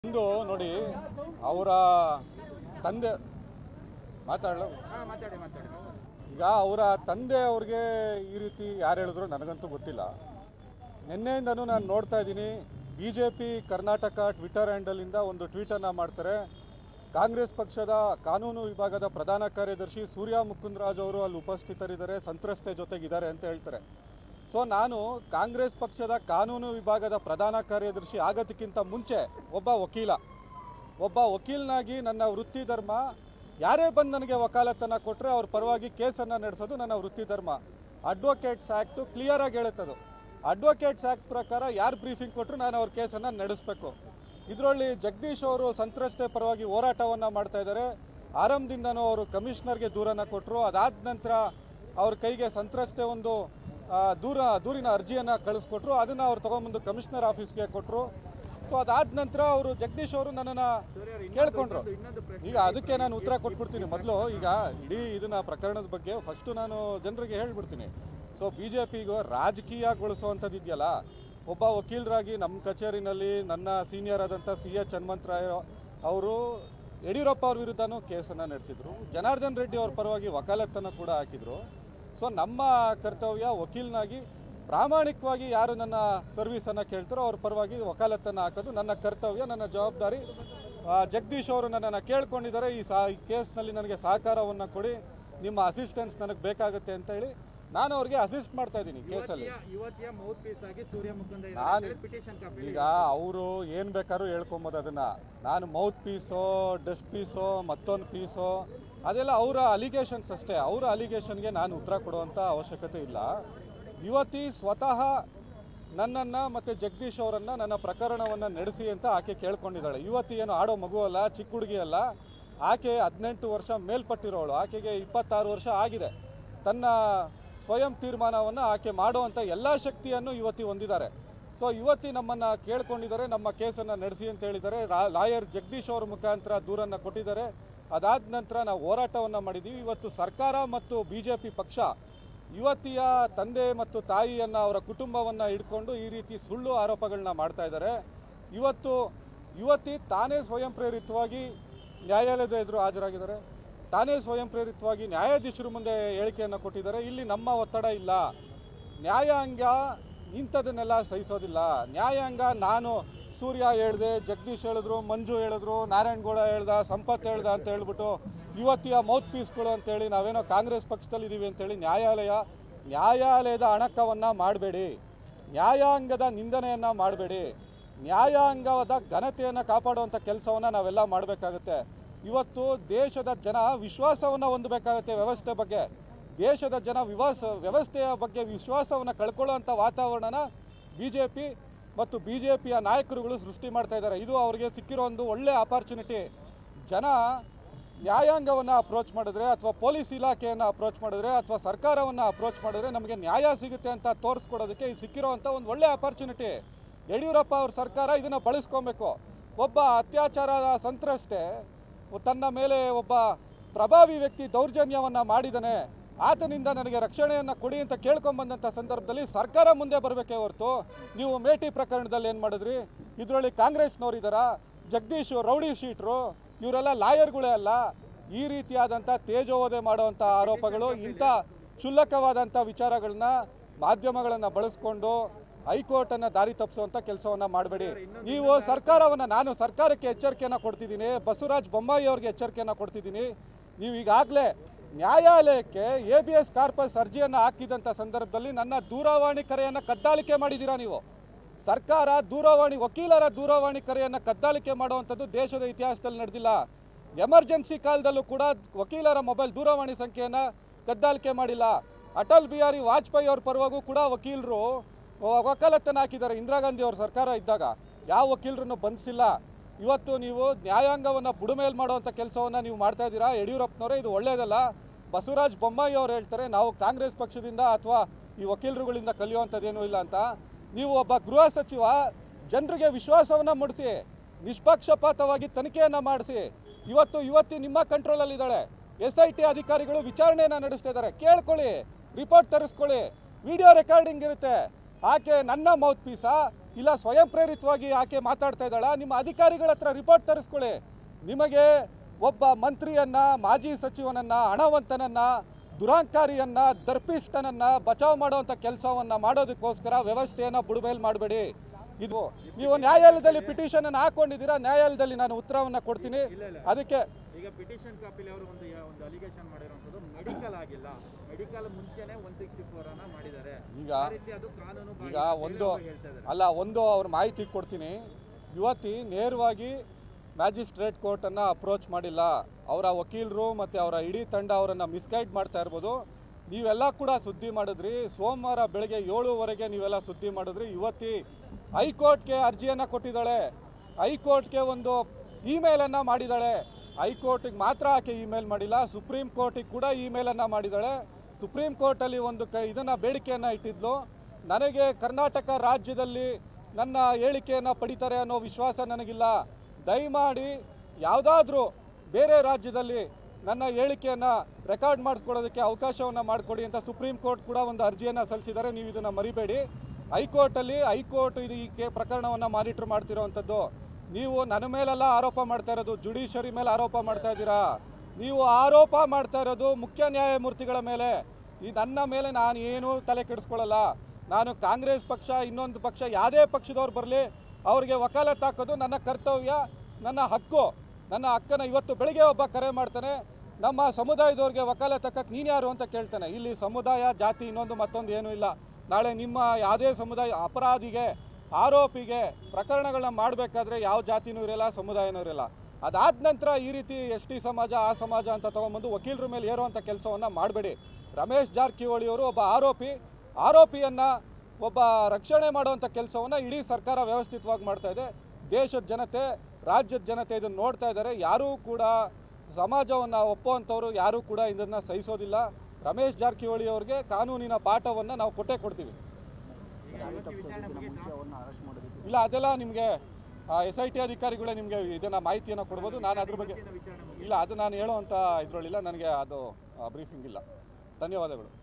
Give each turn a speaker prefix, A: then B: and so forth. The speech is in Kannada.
A: ಒಂದು ನೋಡಿ ಅವರ ತಂದೆ ಮಾತಾಡಲ
B: ಮಾತಾಡಿ ಮಾತಾಡಿ
A: ಈಗ ಅವರ ತಂದೆ ಅವ್ರಿಗೆ ಈ ರೀತಿ ಯಾರು ಹೇಳಿದ್ರು ನನಗಂತೂ ಗೊತ್ತಿಲ್ಲ ನಿನ್ನೆಯಿಂದನೂ ನಾನು ನೋಡ್ತಾ ಇದ್ದೀನಿ B J P Karnataka Twitter ಹ್ಯಾಂಡಲಿಂದ ಒಂದು ಟ್ವೀಟನ್ನು ಮಾಡ್ತಾರೆ ಕಾಂಗ್ರೆಸ್ ಪಕ್ಷದ ಕಾನೂನು ವಿಭಾಗದ ಪ್ರಧಾನ ಕಾರ್ಯದರ್ಶಿ ಸೂರ್ಯ ಮುಕುಂದರಾಜ್ ಅವರು ಅಲ್ಲಿ ಉಪಸ್ಥಿತರಿದ್ದಾರೆ ಸಂತ್ರಸ್ತೆ ಜೊತೆಗಿದ್ದಾರೆ ಅಂತ ಹೇಳ್ತಾರೆ ಸೊ ನಾನು ಕಾಂಗ್ರೆಸ್ ಪಕ್ಷದ ಕಾನೂನು ವಿಭಾಗದ ಪ್ರಧಾನ ಕಾರ್ಯದರ್ಶಿ ಆಗೋದಕ್ಕಿಂತ ಮುಂಚೆ ಒಬ್ಬ ವಕೀಲ ಒಬ್ಬ ವಕೀಲನಾಗಿ ನನ್ನ ವೃತ್ತಿ ಧರ್ಮ ಯಾರೇ ಬಂದು ನನಗೆ ವಕಾಲತ್ತನ್ನು ಕೊಟ್ಟರೆ ಅವ್ರ ಪರವಾಗಿ ಕೇಸನ್ನು ನಡೆಸೋದು ನನ್ನ ವೃತ್ತಿ ಧರ್ಮ ಅಡ್ವೊಕೇಟ್ಸ್ ಆ್ಯಕ್ಟು ಕ್ಲಿಯರ್ ಆಗಿ ಹೇಳುತ್ತದು ಅಡ್ವೊಕೇಟ್ಸ್ ಆ್ಯಕ್ಟ್ ಪ್ರಕಾರ ಯಾರು ಬ್ರೀಫಿಂಗ್ ಕೊಟ್ಟರು ನಾನು ಅವ್ರ ಕೇಸನ್ನು ನಡೆಸಬೇಕು ಇದರಲ್ಲಿ ಜಗದೀಶ್ ಅವರು ಸಂತ್ರಸ್ತೆ ಪರವಾಗಿ ಹೋರಾಟವನ್ನು ಮಾಡ್ತಾ ಇದ್ದಾರೆ ಆರಂಭದಿಂದನೂ ಅವರು ಕಮಿಷನರ್ಗೆ ದೂರನ್ನು ಕೊಟ್ಟರು ಅದಾದ ನಂತರ ಅವ್ರ ಕೈಗೆ ಸಂತ್ರಸ್ತೆ ಒಂದು ಆ, ದೂರ ದೂರಿನ ಅರ್ಜಿಯನ್ನು ಕಳಿಸ್ಕೊಟ್ರು ಅದನ್ನು ಅವ್ರು ತಗೊಂಬಂದು ಕಮಿಷನರ್ ಆಫೀಸ್ಗೆ ಕೊಟ್ಟರು ಸೊ ಅದಾದ ನಂತರ ಅವರು ಜಗದೀಶ್ ಅವರು ನನ್ನನ್ನು ಕೇಳ್ಕೊಂಡ್ರು
B: ಇನ್ನೊಂದು ಪ್ರಶ್ನೆ
A: ಈಗ ಅದಕ್ಕೆ ನಾನು ಉತ್ತರ ಕೊಟ್ಬಿಡ್ತೀನಿ ಮೊದಲು ಈಗ ಇಡೀ ಇದನ್ನ ಪ್ರಕರಣದ ಬಗ್ಗೆ ಫಸ್ಟ್ ನಾನು ಜನರಿಗೆ ಹೇಳ್ಬಿಡ್ತೀನಿ ಸೊ ಬಿ ಜೆ ಪಿಗೂ ರಾಜಕೀಯಗೊಳಿಸುವಂಥದ್ದು ಇದೆಯಲ್ಲ ಒಬ್ಬ ವಕೀಲರಾಗಿ ನಮ್ಮ ಕಚೇರಿನಲ್ಲಿ ನನ್ನ ಸೀನಿಯರ್ ಆದಂಥ ಸಿ ಎಚ್ ಹನುಮಂತರಾಯ ಅವರು ಯಡಿಯೂರಪ್ಪ ಅವ್ರ ವಿರುದ್ಧನೂ ಕೇಸನ್ನು ನಡೆಸಿದ್ರು ಜನಾರ್ದನ್ ರೆಡ್ಡಿ ಅವ್ರ ಪರವಾಗಿ ವಕಾಲತ್ತನ್ನು ಕೂಡ ಹಾಕಿದ್ರು ಸೊ ನಮ್ಮ ಕರ್ತವ್ಯ ವಕೀಲನಾಗಿ ಪ್ರಾಮಾಣಿಕವಾಗಿ ಯಾರು ನನ್ನ ಸರ್ವಿಸನ್ನು ಕೇಳ್ತಾರೋ ಅವ್ರ ಪರವಾಗಿ ವಕಾಲತ್ತನ್ನು ಹಾಕೋದು ನನ್ನ ಕರ್ತವ್ಯ ನನ್ನ ಜವಾಬ್ದಾರಿ ಆ, ಜಗದೀಶ್ ಅವರು ನನ್ನನ್ನು ಕೇಳ್ಕೊಂಡಿದ್ದಾರೆ ಈ ಸಾ ಈ ಕೇಸ್ನಲ್ಲಿ ನನಗೆ ಸಹಕಾರವನ್ನು ಕೊಡಿ ನಿಮ್ಮ ಅಸಿಸ್ಟೆನ್ಸ್ ನನಗೆ ಬೇಕಾಗುತ್ತೆ ಅಂತ ಹೇಳಿ ನಾನು ಅವ್ರಿಗೆ ಅಸಿಸ್ಟ್ ಮಾಡ್ತಾ ಇದ್ದೀನಿ ಕೇಸಲ್ಲಿ
B: ಯುವತಿಯ ಯುವತಿಯ ಮೌತ್ ಪೀಸ್ ಆಗಿ ಸೂರ್ಯ ಮುಕುಂದ
A: ನಾನು
B: ಪಿಟಿಷನ್ ಕಾಪಿ
A: ಈಗ ಅವರು ಏನು ಬೇಕಾದ್ರೂ ಹೇಳ್ಕೊಬೋದು ಅದನ್ನ ನಾನು ಮೌತ್ ಪೀಸೋ ಡಸ್ಟ್ ಪೀಸೋ ಮತ್ತೊಂದು ಪೀಸೋ ಅದೆಲ್ಲ ಅವರ ಅಲಿಗೇಷನ್ಸ್ ಅಷ್ಟೇ ಅವರ ಅಲಿಗೇಷನ್ಗೆ ನಾನು ಉತ್ತರ ಕೊಡುವಂಥ ಅವಶ್ಯಕತೆ ಇಲ್ಲ ಯುವತಿ ಸ್ವತಃ ನನ್ನನ್ನು ಮತ್ತು ಜಗದೀಶ್ ಅವರನ್ನು ನನ್ನ ಪ್ರಕರಣವನ್ನು ನಡೆಸಿ ಅಂತ ಆಕೆ ಕೇಳ್ಕೊಂಡಿದ್ದಾಳೆ ಯುವತಿ ಏನು ಆಡೋ ಮಗು ಅಲ್ಲ ಚಿಕ್ಕ ಹುಡುಗಿ ಅಲ್ಲ ಆಕೆ ಹದಿನೆಂಟು ವರ್ಷ ಮೇಲ್ಪಟ್ಟಿರೋಳು ಆಕೆಗೆ ಇಪ್ಪತ್ತಾರು ವರ್ಷ ಆಗಿದೆ ತನ್ನ ಸ್ವಯಂ ತೀರ್ಮಾನವನ್ನು ಆಕೆ ಮಾಡುವಂಥ ಎಲ್ಲ ಶಕ್ತಿಯನ್ನು ಯುವತಿ ಹೊಂದಿದ್ದಾರೆ ಸೊ ಯುವತಿ ನಮ್ಮನ್ನು ಕೇಳ್ಕೊಂಡಿದ್ದಾರೆ ನಮ್ಮ ಕೇಸನ್ನು ನಡೆಸಿ ಅಂತ ಹೇಳಿದ್ದಾರೆ ಲಾಯರ್ ಜಗದೀಶ್ ಅವ್ರ ಮುಖಾಂತರ ದೂರನ್ನು ಕೊಟ್ಟಿದ್ದಾರೆ ಅದಾದ ನಂತರ ನಾವು ಹೋರಾಟವನ್ನು ಮಾಡಿದ್ದೀವಿ ಇವತ್ತು ಸರ್ಕಾರ ಮತ್ತು ಬಿ ಜೆ ಪಿ ಪಕ್ಷ ಯುವತಿಯ ತಂದೆ ಮತ್ತು ತಾಯಿಯನ್ನ ಅವರ ಕುಟುಂಬವನ್ನ ಹಿಡ್ಕೊಂಡು ಈ ರೀತಿ ಸುಳ್ಳು ಆರೋಪಗಳನ್ನ ಮಾಡ್ತಾ ಇದ್ದಾರೆ ಇವತ್ತು ಯುವತಿ ತಾನೇ ಸ್ವಯಂ ಪ್ರೇರಿತವಾಗಿ ನ್ಯಾಯಾಲಯದ ಎದುರು ಹಾಜರಾಗಿದ್ದಾರೆ ತಾನೇ ಸ್ವಯಂ ಪ್ರೇರಿತವಾಗಿ ನ್ಯಾಯಾಧೀಶರ ಮುಂದೆ ಹೇಳಿಕೆಯನ್ನು ಕೊಟ್ಟಿದ್ದಾರೆ ಇಲ್ಲಿ ನಮ್ಮ ಒತ್ತಡ ಇಲ್ಲ ನ್ಯಾಯಾಂಗ ಇಂಥದನ್ನೆಲ್ಲ ಸಹಿಸೋದಿಲ್ಲ ನ್ಯಾಯಾಂಗ ನಾನು ಸೂರ್ಯ ಹೇಳ್ದೆ ಜಗದೀಶ್ ಹೇಳಿದ್ರು ಮಂಜು ಹೇಳಿದ್ರು ನಾರಾಯಣಗೌಡ ಹೇಳ್ದ ಸಂಪತ್ ಹೇಳ್ದ ಅಂತ ಹೇಳ್ಬಿಟ್ಟು ಯುವತಿಯ ಮೌತ್ ಪೀಸ್ಗಳು ಅಂತೇಳಿ ನಾವೇನೋ ಕಾಂಗ್ರೆಸ್ ಪಕ್ಷದಲ್ಲಿ ಇದೀವಿ ಅಂತೇಳಿ ನ್ಯಾಯಾಲಯ ನ್ಯಾಯಾಲಯದ ಅಣಕವನ್ನ ಮಾಡಬೇಡಿ ನ್ಯಾಯಾಂಗದ ನಿಂದನೆಯನ್ನ ಮಾಡಬೇಡಿ ನ್ಯಾಯಾಂಗದ ಘನತೆಯನ್ನು ಕಾಪಾಡುವಂಥ ಕೆಲಸವನ್ನ ನಾವೆಲ್ಲ ಮಾಡಬೇಕಾಗುತ್ತೆ ಇವತ್ತು ದೇಶದ ಜನ ವಿಶ್ವಾಸವನ್ನ ಹೊಂದಬೇಕಾಗುತ್ತೆ ವ್ಯವಸ್ಥೆ ಬಗ್ಗೆ ದೇಶದ ಜನ ವಿವಾಸ ವ್ಯವಸ್ಥೆಯ ಬಗ್ಗೆ ವಿಶ್ವಾಸವನ್ನು ಕಳ್ಕೊಳ್ಳುವಂಥ ವಾತಾವರಣನ ಬಿಜೆಪಿ ಮತ್ತು ಬಿಜೆಪಿಯ ನಾಯಕರುಗಳು ಸೃಷ್ಟಿ ಮಾಡ್ತಾ ಇದ್ದಾರೆ ಇದು ಅವರಿಗೆ ಸಿಕ್ಕಿರೋ ಒಂದು ಒಳ್ಳೆ ಆಪರ್ಚುನಿಟಿ ಜನ ನ್ಯಾಯಾಂಗವನ್ನು ಅಪ್ರೋಚ್ ಮಾಡಿದ್ರೆ ಅಥವಾ ಪೊಲೀಸ್ ಇಲಾಖೆಯನ್ನು ಅಪ್ರೋಚ್ ಮಾಡಿದ್ರೆ ಅಥವಾ ಸರ್ಕಾರವನ್ನು ಅಪ್ರೋಚ್ ಮಾಡಿದ್ರೆ ನಮಗೆ ನ್ಯಾಯ ಸಿಗುತ್ತೆ ಅಂತ ತೋರಿಸ್ಕೊಡೋದಕ್ಕೆ ಇದು ಸಿಕ್ಕಿರೋವಂಥ ಒಂದು ಒಳ್ಳೆ ಆಪರ್ಚುನಿಟಿ ಯಡಿಯೂರಪ್ಪ ಅವ್ರ ಸರ್ಕಾರ ಇದನ್ನು ಬಳಸ್ಕೊಬೇಕು ಒಬ್ಬ ಅತ್ಯಾಚಾರದ ಸಂತ್ರಸ್ತೆ ತನ್ನ ಮೇಲೆ ಒಬ್ಬ ಪ್ರಭಾವಿ ವ್ಯಕ್ತಿ ದೌರ್ಜನ್ಯವನ್ನ ಮಾಡಿದಾನೆ ಆತನಿಂದ ನನಗೆ ರಕ್ಷಣೆಯನ್ನ ಕೊಡಿ ಅಂತ ಕೇಳ್ಕೊಂಬಂದಂಥ ಸಂದರ್ಭದಲ್ಲಿ ಸರ್ಕಾರ ಮುಂದೆ ಬರಬೇಕೇ ಹೊರತು ನೀವು ಮೇಟಿ ಪ್ರಕರಣದಲ್ಲಿ ಏನು ಮಾಡಿದ್ರಿ ಇದರಲ್ಲಿ ಕಾಂಗ್ರೆಸ್ನವ್ರು ಇದ್ದಾರಾ ಜಗದೀಶ್ ರೌಡಿ ಶೀಟ್ರು ಇವರೆಲ್ಲ ಲಾಯರ್ಗಳೇ ಅಲ್ಲ ಈ ರೀತಿಯಾದಂಥ ತೇಜೋವಧೆ ಮಾಡುವಂಥ ಆರೋಪಗಳು ಇಂಥ ಕ್ಷುಲ್ಲಕವಾದಂಥ ವಿಚಾರಗಳನ್ನ ಮಾಧ್ಯಮಗಳನ್ನ ಬಳಸ್ಕೊಂಡು ಹೈಕೋರ್ಟ್ ಅನ್ನ ದಾರಿ ತಪ್ಪಿಸುವಂತ ಕೆಲಸವನ್ನ ಮಾಡಬೇಡಿ ನೀವು ಸರ್ಕಾರವನ್ನ ನಾನು ಸರ್ಕಾರಕ್ಕೆ ಎಚ್ಚರಿಕೆಯನ್ನ ಕೊಡ್ತಿದ್ದೀನಿ ಬಸವರಾಜ ಬೊಮ್ಮಾಯಿ ಅವ್ರಿಗೆ ಎಚ್ಚರಿಕೆಯನ್ನ ಕೊಡ್ತಿದ್ದೀನಿ ನೀವು ಈಗಾಗಲೇ ನ್ಯಾಯಾಲಯಕ್ಕೆ ಎ ಬಿ ಎಸ್ ಕಾರ್ಪಸ್ ಅರ್ಜಿಯನ್ನ ಹಾಕಿದಂತ ಸಂದರ್ಭದಲ್ಲಿ ನನ್ನ ದೂರವಾಣಿ ಕರೆಯನ್ನ ಕದ್ದಾಲಿಕೆ ಮಾಡಿದ್ದೀರಾ ನೀವು ಸರ್ಕಾರ ದೂರವಾಣಿ ವಕೀಲರ ದೂರವಾಣಿ ಕರೆಯನ್ನ ಕದ್ದಾಲಿಕೆ ಮಾಡುವಂಥದ್ದು ದೇಶದ ಇತಿಹಾಸದಲ್ಲಿ ನಡೆದಿಲ್ಲ ಎಮರ್ಜೆನ್ಸಿ ಕಾಲದಲ್ಲೂ ಕೂಡ ವಕೀಲರ ಮೊಬೈಲ್ ದೂರವಾಣಿ ಸಂಖ್ಯೆಯನ್ನ ಕದ್ದಾಲಿಕೆ ಮಾಡಿಲ್ಲ ಅಟಲ್ ಬಿಹಾರಿ ವಾಜಪೇಯಿ ಅವ್ರ ಪರವಾಗೂ ಕೂಡ ವಕೀಲರು ವಕಾಲತ್ತನ್ನು ಹಾಕಿದ್ದಾರೆ ಇಂದಿರಾ ಗಾಂಧಿ ಅವ್ರ ಸರ್ಕಾರ ಇದ್ದಾಗ ಯಾವ ವಕೀಲರನ್ನು ಬಂಧಿಸಿಲ್ಲ ಇವತ್ತು ನೀವು ನ್ಯಾಯಾಂಗವನ್ನ ಬುಡುಮೇಲ್ ಮಾಡುವಂಥ ಕೆಲಸವನ್ನ ನೀವು ಮಾಡ್ತಾ ಇದ್ದೀರಾ ಯಡಿಯೂರಪ್ಪನವರೇ ಇದು ಒಳ್ಳೇದಲ್ಲ ಬಸವರಾಜ ಬೊಮ್ಮಾಯಿ ಅವ್ರು ಹೇಳ್ತಾರೆ ನಾವು ಕಾಂಗ್ರೆಸ್ ಪಕ್ಷದಿಂದ ಅಥವಾ ಈ ವಕೀಲರುಗಳಿಂದ ಕಲಿಯುವಂಥದ್ದೇನೂ ಇಲ್ಲ ಅಂತ ನೀವು ಒಬ್ಬ ಗೃಹ ಸಚಿವ ಜನರಿಗೆ ವಿಶ್ವಾಸವನ್ನ ಮೂಡಿಸಿ ನಿಷ್ಪಕ್ಷಪಾತವಾಗಿ ತನಿಖೆಯನ್ನ ಮಾಡಿಸಿ ಇವತ್ತು ಯುವತಿ ನಿಮ್ಮ ಕಂಟ್ರೋಲಲ್ಲಿ ಇದ್ದಾಳೆ ಎಸ್ ಐ ಟಿ ಅಧಿಕಾರಿಗಳು ವಿಚಾರಣೆಯನ್ನ ನಡೆಸ್ತಾ ಇದ್ದಾರೆ ಕೇಳ್ಕೊಳ್ಳಿ ರಿಪೋರ್ಟ್ ತರಿಸ್ಕೊಳ್ಳಿ ವಿಡಿಯೋ ರೆಕಾರ್ಡಿಂಗ್ ಇರುತ್ತೆ ಆಕೆ ನನ್ನ ಮೌತ್ ಪೀಸಾ ಇಲ್ಲ ಸ್ವಯಂ ಪ್ರೇರಿತವಾಗಿ ಆಕೆ ಮಾತಾಡ್ತಾ ಇದ್ದಾಳ ನಿಮ್ಮ ಅಧಿಕಾರಿಗಳ ಹತ್ರ ರಿಪೋರ್ಟ್ ತರಿಸ್ಕೊಳ್ಳಿ ನಿಮಗೆ ಒಬ್ಬ ಮಂತ್ರಿಯನ್ನ ಮಾಜಿ ಸಚಿವನನ್ನ ಹಣವಂತನನ್ನ ದುರಾಂಕಾರಿಯನ್ನ ದರ್ಪಿಷ್ಟನನ್ನ ಬಚಾವ್ ಮಾಡುವಂತ ಕೆಲಸವನ್ನ ಮಾಡೋದಕ್ಕೋಸ್ಕರ ವ್ಯವಸ್ಥೆಯನ್ನ ಬುಡಬೇಲ್ ಮಾಡಬೇಡಿ ಇದು ನೀವು ನ್ಯಾಯಾಲಯದಲ್ಲಿ ಪಿಟಿಷನ್ ಅನ್ನು ಹಾಕೊಂಡಿದ್ದೀರಾ ನ್ಯಾಯಾಲಯದಲ್ಲಿ ನಾನು ಉತ್ತರವನ್ನ ಕೊಡ್ತೀನಿ
B: ಇಲ್ಲ, ಇಲ್ಲ.
A: ಅದಕ್ಕೆ
B: ಈಗ ಪಿಟಿಷನ್ ಕಾಪಿಲಿ ಅವರು ಒಂದು ಒಂದು ಅಲಿಗೇಷನ್ ಮಾಡಿರುವಂತದ್ದು ಮೆಡಿಕಲ್ ಆಗಿಲ್ಲ ಮೆಡಿಕಲ್ ಮುಂಚೆನೆ ಒನ್ ಸಿಕ್ಸ್ಟಿ ಫೋರ್ ಅನ್ನ ಮಾಡಿದ್ದಾರೆ
A: ಈಗ
B: ಆ ರೀತಿ ಅದು ಕಾನೂನು
A: ಈಗ
B: ಬಾಹಿರ ಅಂತ
A: ಒಂದು
B: ಹೇಳಿ ಅವ್ರು ಹೇಳ್ತಾ ಇದ್ದಾರೆ
A: ಅಲ್ಲ ಒಂದು ಅವ್ರ ಮಾಹಿತಿ ಕೊಡ್ತೀನಿ ಯುವತಿ ನೇರವಾಗಿ ಮ್ಯಾಜಿಸ್ಟ್ರೇಟ್ ಕೋರ್ಟನ್ನು ಅಪ್ರೋಚ್ ಮಾಡಿಲ್ಲ ಅವರ ವಕೀಲರು ಮತ್ತು ಅವರ ಇಡೀ ತಂಡ ಅವರನ್ನು ಮಿಸ್ಗೈಡ್ ಮಾಡ್ತಾ ಇರ್ಬೋದು ನೀವೆಲ್ಲ ಕೂಡ ಸುದ್ದಿ ಮಾಡಿದ್ರಿ ಸೋಮವಾರ ಬೆಳಗ್ಗೆ ಏಳುವರೆಗೆ ನೀವೆಲ್ಲ ಸುದ್ದಿ ಮಾಡಿದ್ರಿ ಯುವತಿ ಹೈಕೋರ್ಟ್ಗೆ ಅರ್ಜಿಯನ್ನು ಕೊಟ್ಟಿದ್ದಾಳೆ ಹೈಕೋರ್ಟ್ಗೆ ಒಂದು ಇಮೇಲನ್ನು ಮಾಡಿದ್ದಾಳೆ ಹೈಕೋರ್ಟಿಗೆ ಮಾತ್ರ ಆಕೆ ಇಮೇಲ್ ಮಾಡಿಲ್ಲ ಸುಪ್ರೀಂ ಕೋರ್ಟಿಗೆ ಕೂಡ ಇಮೇಲನ್ನು ಮಾಡಿದ್ದಾಳೆ ಸುಪ್ರೀಂ ಕೋರ್ಟಲ್ಲಿ ಒಂದು ಕ ಇದನ್ನು ಬೇಡಿಕೆಯನ್ನು ಇಟ್ಟಿದ್ಲು ನನಗೆ ಕರ್ನಾಟಕ ರಾಜ್ಯದಲ್ಲಿ ನನ್ನ ಹೇಳಿಕೆಯನ್ನು ಪಡಿತಾರೆ ಅನ್ನೋ ವಿಶ್ವಾಸ ನನಗಿಲ್ಲ ದಯಮಾಡಿ ಯಾವುದಾದ್ರೂ ಬೇರೆ ರಾಜ್ಯದಲ್ಲಿ ನನ್ನ ಹೇಳಿಕೆಯನ್ನು ರೆಕಾರ್ಡ್ ಮಾಡಿಸ್ಕೊಳ್ಳೋದಕ್ಕೆ ಅವಕಾಶವನ್ನು ಮಾಡಿಕೊಡಿ ಅಂತ ಸುಪ್ರೀಂ ಕೋರ್ಟ್ ಕೂಡ ಒಂದು ಅರ್ಜಿಯನ್ನು ಸಲ್ಲಿಸಿದ್ದಾರೆ ನೀವು ಇದನ್ನು ಮರಿಬೇಡಿ ಹೈಕೋರ್ಟಲ್ಲಿ ಹೈಕೋರ್ಟ್ ಇದು ಈ ಕೆ ಪ್ರಕರಣವನ್ನು ಮಾನಿಟರ್ ಮಾಡ್ತಿರೋವಂಥದ್ದು ನೀವು ನನ್ನ ಮೇಲೆಲ್ಲ ಆರೋಪ ಮಾಡ್ತಾ ಇರೋದು ಜುಡಿಷರಿ ಮೇಲೆ ಆರೋಪ ಮಾಡ್ತಾ ಇದ್ದೀರಾ ನೀವು ಆರೋಪ ಮಾಡ್ತಾ ಇರೋದು ಮುಖ್ಯ ನ್ಯಾಯಮೂರ್ತಿಗಳ ಮೇಲೆ ಈ ನನ್ನ ಮೇಲೆ ನಾನು ಏನು ತಲೆ ಕೆಡಿಸ್ಕೊಳ್ಳಲ್ಲ ನಾನು ಕಾಂಗ್ರೆಸ್ ಪಕ್ಷ ಇನ್ನೊಂದು ಪಕ್ಷ ಯಾವುದೇ ಪಕ್ಷದವ್ರು ಬರಲಿ ಅವ್ರಿಗೆ ವಕಾಲತ್ ಹಾಕೋದು ನನ್ನ ಕರ್ತವ್ಯ ನನ್ನ ಹಕ್ಕು ನನ್ನ ಹಕ್ಕನ್ನು ಇವತ್ತು ಬೆಳಿಗ್ಗೆ ಒಬ್ಬ ಕರೆ ಮಾಡ್ತಾನೆ ನಮ್ಮ ಸಮುದಾಯದವ್ರಿಗೆ ವಕಾಲತ್ ಹಾಕಕ್ಕೆ ನೀನು ಯಾರು ಅಂತ ಕೇಳ್ತಾನೆ ಇಲ್ಲಿ ಸಮುದಾಯ ಜಾತಿ ಇನ್ನೊಂದು ಮತ್ತೊಂದು ಏನೂ ಇಲ್ಲ ನಾಳೆ ನಿಮ್ಮ ಯಾವುದೇ ಸಮುದಾಯ ಅಪರಾಧಿಗೆ ಆರೋಪಿಗೆ ಪ್ರಕರಣಗಳನ್ನ ಮಾಡಬೇಕಾದ್ರೆ ಯಾವ ಜಾತಿನೂ ಇರಲ್ಲ ಸಮುದಾಯನೂ ಇರಲ್ಲ ಅದಾದ ನಂತರ ಈ ರೀತಿ ಎಸ್ ಟಿ ಸಮಾಜ ಆ ಸಮಾಜ ಅಂತ ತಗೊಂಬಂದು ವಕೀಲರ ಮೇಲೆ ಏರುವಂಥ ಕೆಲಸವನ್ನ ಮಾಡಬೇಡಿ ರಮೇಶ್ ಜಾರಕಿಹೊಳಿ ಅವರು ಒಬ್ಬ ಆರೋಪಿ ಆರೋಪಿಯನ್ನ ಒಬ್ಬ ರಕ್ಷಣೆ ಮಾಡುವಂಥ ಕೆಲಸವನ್ನ ಇಡೀ ಸರ್ಕಾರ ವ್ಯವಸ್ಥಿತವಾಗಿ ಮಾಡ್ತಾ ಇದೆ ದೇಶದ ಜನತೆ ರಾಜ್ಯದ ಜನತೆ ಇದನ್ನು ನೋಡ್ತಾ ಇದ್ದಾರೆ ಯಾರೂ ಕೂಡ ಸಮಾಜವನ್ನು ಒಪ್ಪುವಂಥವ್ರು ಯಾರೂ ಕೂಡ ಇದನ್ನ ಸಹಿಸೋದಿಲ್ಲ ರಮೇಶ್ ಜಾರಕಿಹೊಳಿ ಅವರಿಗೆ ಕಾನೂನಿನ ಪಾಠವನ್ನು ನಾವು ಕೊಟ್ಟೇ ಕೊಡ್ತೀವಿ
B: ಈಗ ಯುವತಿ ವಿಚಾರಣೆ ಮುಗೀತಾ?
A: ಇಲ್ಲ ಅದೆಲ್ಲ ನಿಮಗೆ ಎಸ್ ಐ ಟಿ ಅಧಿಕಾರಿಗಳೇ ನಿಮಗೆ ಇದನ್ನ ಮಾಹಿತಿಯನ್ನು ಕೊಡ್ಬೋದು ನಾನು ಅದ್ರ ಬಗ್ಗೆ
B: ವಿಚಾರಣೆ ಮುಗೀತಾ?
A: ಇಲ್ಲ ಅದು ನಾನು ಹೇಳುವಂಥ ಇದರಲ್ಲಿಲ್ಲ ನನಗೆ ಅದು ಬ್ರೀಫಿಂಗ್ ಇಲ್ಲ ಧನ್ಯವಾದಗಳು